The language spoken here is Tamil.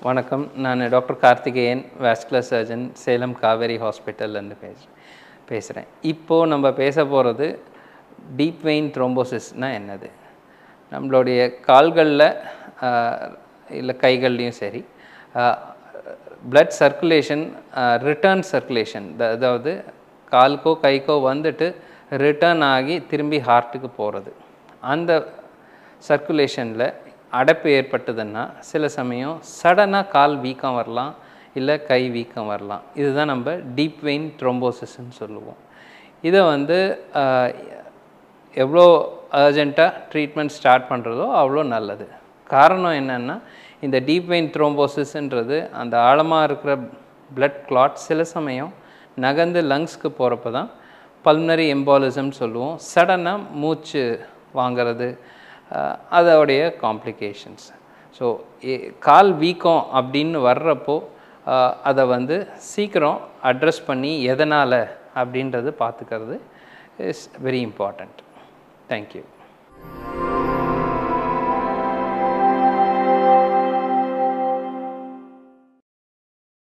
வணக்கம் நான் doctor Karthikeyan vascular surgeon Salem Kaveri ஹாஸ்பிட்டல்லேருந்து பேச பேசுகிறேன் இப்போது நம்ம பேச போகிறது டீப் வெயின் த்ரோம்போசிஸ்னால் என்னது நம்மளுடைய கால்களில் இல்லை கைகள்லையும் சரி பிளட் சர்க்குலேஷன் ரிட்டர்ன் சர்க்குலேஷன் அதாவது காலுக்கோ கைக்கோ வந்துட்டு ரிட்டர்ன் ஆகி திரும்பி ஹார்ட்டுக்கு போகிறது அந்த சர்க்குலேஷனில் அடைப்பு ஏற்பட்டதுன்னா சில சமயம் சடனாக கால் வீக்கம் வரலாம் இல்லை கை வீக்கம் வரலாம் இதுதான் நம்ம டீப் வெயின் த்ரோம்போசிஸ்ன்னு சொல்லுவோம் இதை வந்து எவ்வளோ அர்ஜெண்ட்டாக ட்ரீட்மெண்ட் ஸ்டார்ட் பண்ணுறதோ அவ்வளோ நல்லது காரணம் என்னென்னா இந்த டீப் வெயின் த்ரோம்போசிஸ்ன்றது அந்த ஆழமாக இருக்கிற பிளட் கிளாட் சில சமயம் நகர்ந்து லங்ஸ்க்கு போகிறப்ப தான் பல்னரி எம்பாலிசம் சொல்லுவோம் சடனாக மூச்சு வாங்கிறது அதோடைய காம்ப்ளிகேஷன்ஸ் ஸோ கால் வீக்கம் அப்படின்னு வர்றப்போ அதை வந்து சீக்கிரம் அட்ரஸ் பண்ணி எதனால் அப்படின்றது பார்த்துக்கிறது இஸ் வெரி இம்பார்ட்டண்ட் தேங்க்யூ